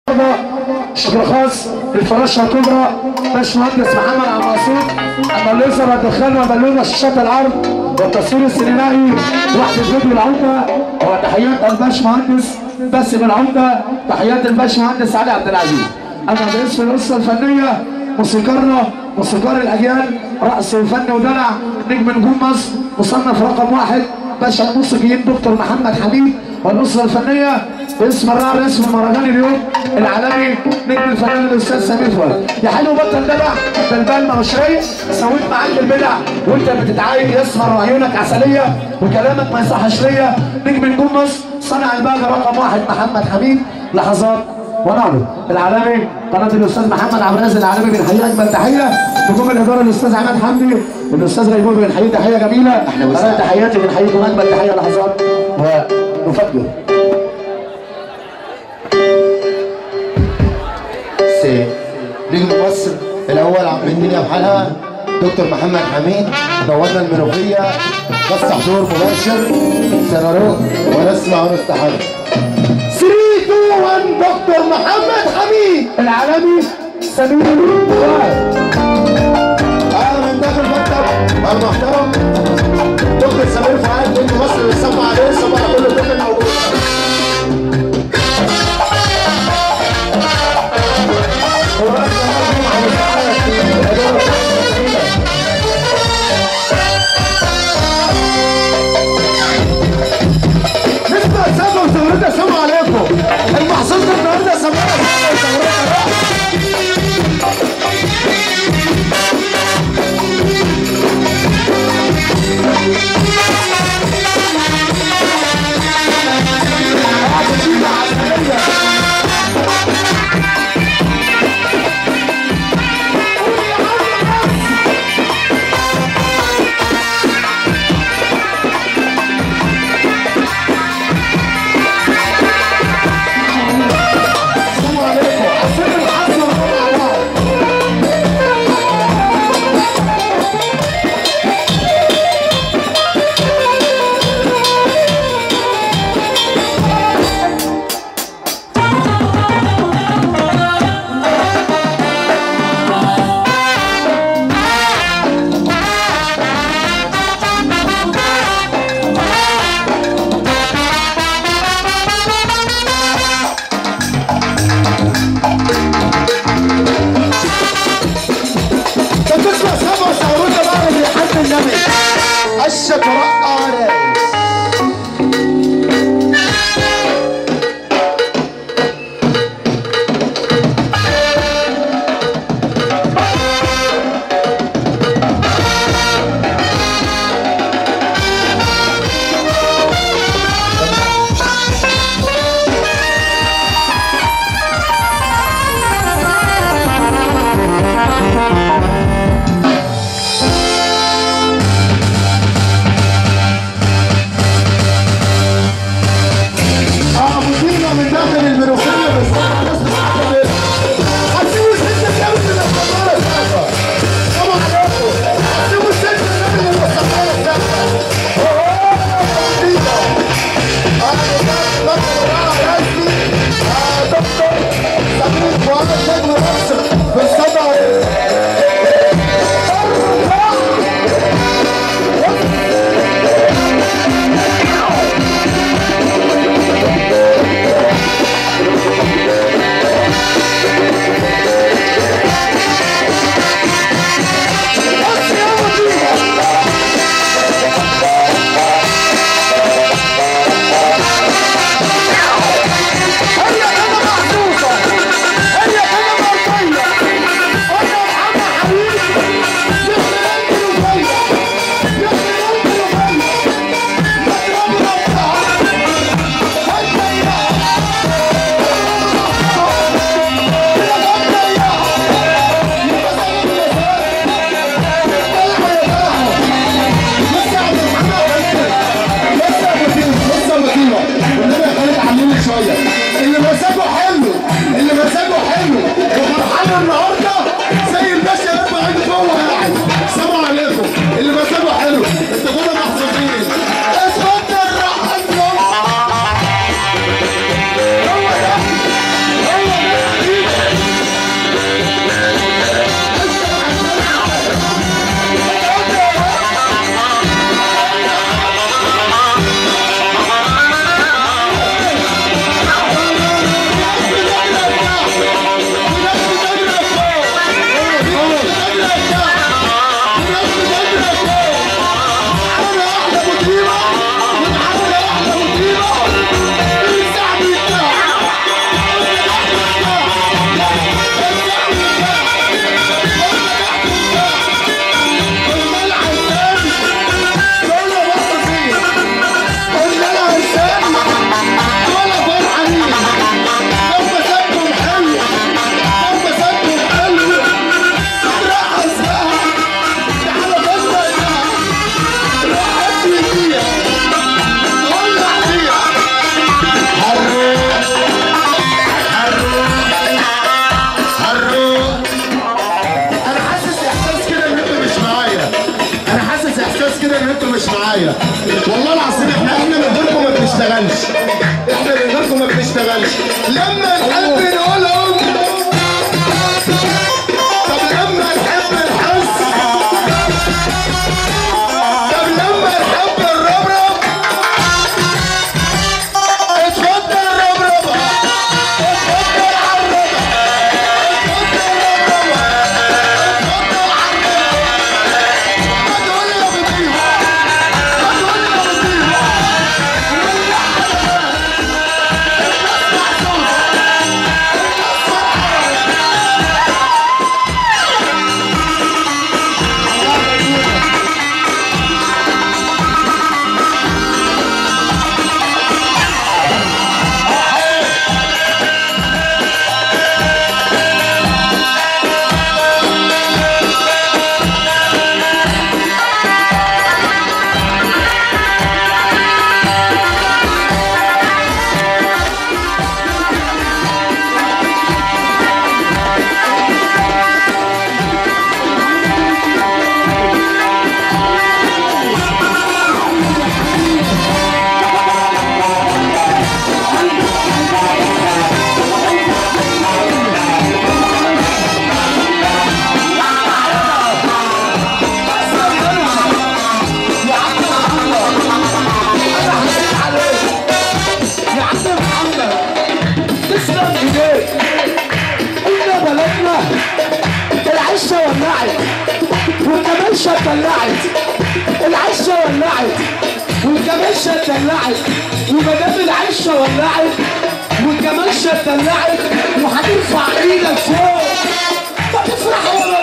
شكر خاص للفراشه الكبرى باشمهندس محمد عبد الرسول اما الليزر ودخلنا بالونه شاشات العرض والتصوير السينمائي واحد الفيديو العمده وتحيات الباشمهندس باسم العمده تحيات الباشمهندس علي عبد العزيز اما باسم الاسره الفنيه موسيقارنا موسيقار الاجيال رأس وفن ودلع نجم نجوم مصر مصنف رقم واحد باشا الموسيقيين دكتور محمد حميد والاسره الفنيه باسم الراعي الرسمي مهرجان اليوم العالمي نجم الفنان الاستاذ سمير فؤاد يا حلو بطل دلع ده البال مش رايق سويت معاك البدع وانت بتتعايد يسمر وعيونك عسليه وكلامك ما يصحش ليا نجم نجوم مصر صانع البهجه رقم واحد محمد حميد لحظات ونعرض العالمي قناه الاستاذ محمد عبد الرازق العالمي بنحييه اجمل تحيه نجوم الاداره الاستاذ عماد حمدي والاستاذ غيبوبي بنحييه تحيه جميله أهلا وسهلا. قناه تحياتي بنحييكم اجمل تحيه لحظات ونفجر سي نجم مصر الاول عم الدنيا بحالها دكتور محمد حميد نورنا المنوفيه بس حضور مباشر سيناريو ونسمع ونستحق 3 2 1 دكتور محمد حميد العالمي سمير فؤاد اهلا من داخل المكتب المحترم دكتور سمير فؤاد نجم مصر بيسمى عليه صباح كل الدكتور موجود نسمع سامع وثورتها سلام عليكم المحظوظ النهارده سمعنا وثورتها السلام عليكم عشان الحظ والله على بعض. طب تسمع سامع ثورتها بقى اللي حد النبي الشفراء آرس ابو دينا من داخل المنوفيه بس هتسيبوا ست النبي اللي الصفاره السقفه طبعا عليكم هتسيبوا ست النبي اللي الصفاره السقفه دكتور سمير فؤاد نجم مصر بالصدى هي كده محسوسة هي كده مرضية أنا محمد حبيبي يخلي قلبي وفيا يخلي قلبي وفيا يضرب ربها هيا اللي مزاجه حلو اللي مزاجه حلو وفرحان النهارده زي الباشا يرفع ايده جوه يعني السلام عليكم اللي مزاجه حلو انتوا كده محظوظين اتفضل رحمة الله هو ده هو ده معايا والله العظيم احنا احنا من غيركم ما بنشتغلش احنا من غيركم ما بنشتغلش لما نحب نقولهم طب لما نحب نحس طب لما نحب الربرب اتفضل ربرب اتفضل على الربع اتفضل ربرب اتفضل على الربع ما تقول يا بطيخة ما تقول يا بطيخة ولع على اسمع صوتك يا عم محمد تسلم ايديك قلنا بلدنا العشه ولعت والكمانشه اتدلعت العشه ولعت والكمانشه اتدلعت وما دام العشه ولعت والكمانشه اتدلعت وهترفع ايدك فوق طب افرح ولا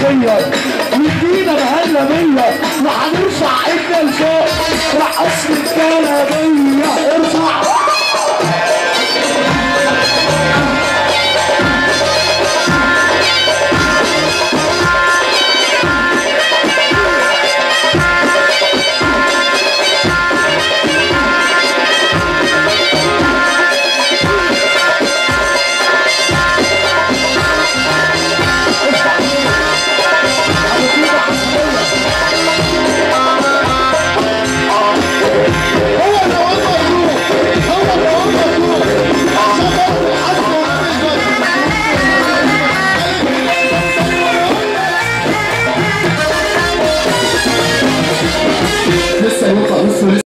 بيا وادينا مهلة بيا